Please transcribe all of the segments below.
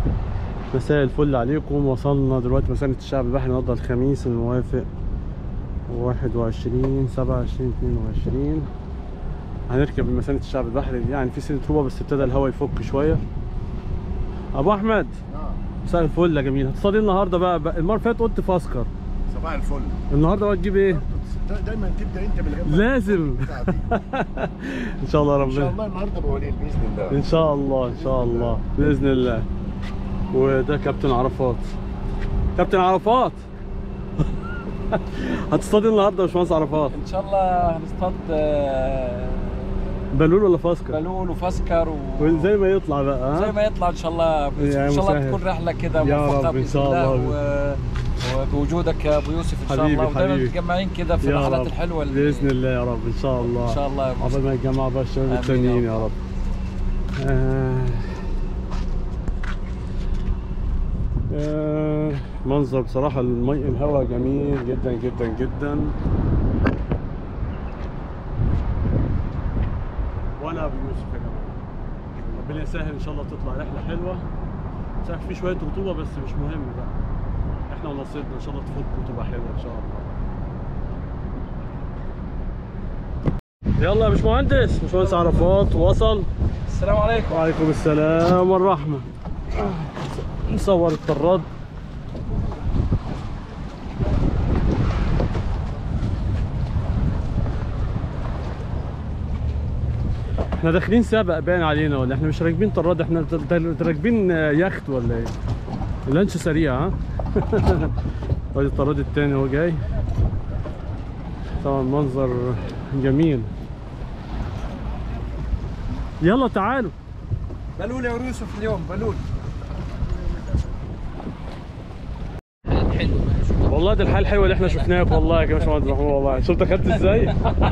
مساء الفل عليكم وصلنا دلوقتي مساء الشعب البحري النهارده الخميس الموافق 21 27 22 هنركب مساء الشعب البحري يعني في سنة ربع بس ابتدى الهواء يفك شوية ابو احمد مساء الفل يا جميل هتصطاد ايه النهارده بقى, بقى المره اللي فاتت قلت فاسكر صباح الفل النهارده بقى تجيب ايه دايما تبدا انت بالغدا لازم بتاعتي. ان شاء الله ان شاء ربنا الله النهارده بوليد باذن الله ان شاء الله ان شاء الله باذن الله وده كابتن عرفات كابتن عرفات هتصطاد إيه النهارده يا باشمهندس عرفات ان شاء الله هنصطاد آه، بلول ولا فاسكر بلول وفسكر و... زي ما يطلع بقى ها زي ما يطلع ان شاء الله بس يا ان شاء الله مسهل. تكون رحله كده يا موفقه رب إن باذن شاء الله الله. و... وبوجودك يا ابو يوسف ان شاء حبيبي، الله ودايما حبيبي. متجمعين كده في يا الرحلات رب الحلوه اللي باذن الله يا رب ان شاء الله ان شاء الله يا أبو عقبال ما يتجمع بقى الشباب آمين التانيين يا يا رب. رب آه. آه. منظر بصراحة المي الهواء جميل جدا جدا جدا وانا ابو يوسف يا جماعة ربنا يسهل ان شاء الله تطلع رحلة حلوة صحيح في شوية رطوبة بس مش مهم بقى احنا ونصيبنا ان شاء الله تفك وتبقى حلوة ان شاء الله يلا يا باشمهندس باشمهندس عرفات وصل السلام عليكم وعليكم السلام والرحمة نصور الطراد احنا داخلين سبق باين علينا ولا احنا مش راكبين طراد احنا د- د- راكبين يخت ولا ايه اللانش سريع ها ادي الطراد التاني هو جاي طبعا منظر جميل يلا تعالوا بلول يا يوسف اليوم بلول والله ده الحال حلوه اللي احنا شفناك والله يا باشمهندس محمود والله شفت اخدت ازاي؟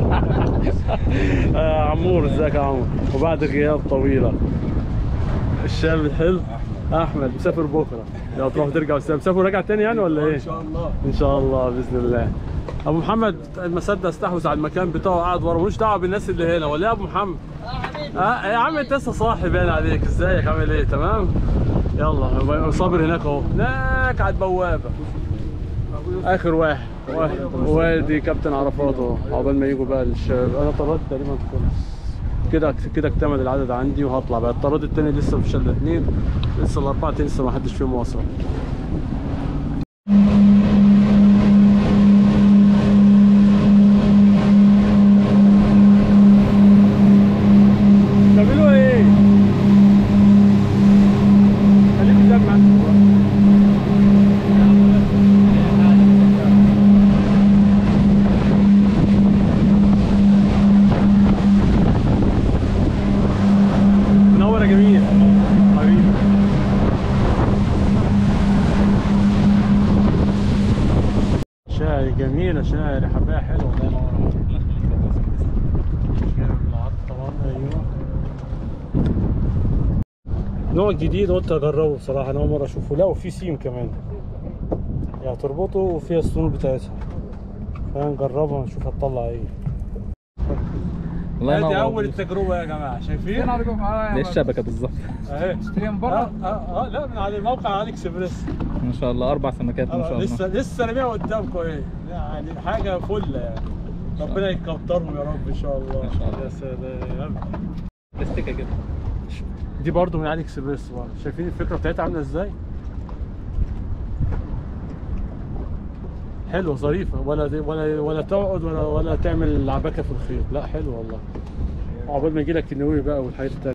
آه عمور ازيك يا عمور وبعد غياب طويله الشاب الحلو احمد مسافر بكره لو تروح ترجع وتسافر مسافر راجع تاني يعني ولا ايه؟ ان شاء الله ان شاء الله باذن الله ابو محمد المسدة استحوذ على المكان بتاعه قاعد ورا ملوش دعوه بالناس اللي هنا ولا يا ابو محمد؟ اه يا عم انت لسه صاحي باين عليك ازيك عامل ايه تمام؟ يلا صابر هناك اهو هناك على البوابه اخر واحد واحد وادي كابتن عرفات اهو عقبال ما يجوا بقى الشباب انا طردت تقريبا خلص كده كده اكتمل العدد عندي وهطلع بقى الطراد التاني لسه في شله اتنين لسه الاربعه تاني لسه ما حدش فيهم وصل تعملوا ايه؟ خليك تجمع منور يا جميل حبيبي شاعر جميلة شاعر حباية حلوة الله ينور عليك. العط طبعا ايوه نوع جديد قلت اجربه بصراحة انا اول مرة اشوفه لا وفي سيم كمان يعني تربطه وفيها السنون بتاعتها فنجربها نشوف هتطلع ايه والله ادي انا اول التجربة يا جماعة شايفين؟ دي الشبكه بالظبط اهي اشتريها من اه بره اه اه لا من على موقع علي اكسبريس ما شاء الله اربع سمكات ما شاء الله لسه لسه راميها قدامكم ايه يعني حاجه فله يعني ربنا يكترهم يا رب ان شاء الله إن شاء الله. يا سلام بلاستيكه كده دي برضو من علي اكسبريس برضه شايفين الفكره بتاعتها عامله ازاي حلوه ظريفه ولا دي ولا ولا تقعد ولا ولا تعمل لعبكه في الخيط لا حلوه والله عقبال ما يجي لك النووي بقى والحاجات التانية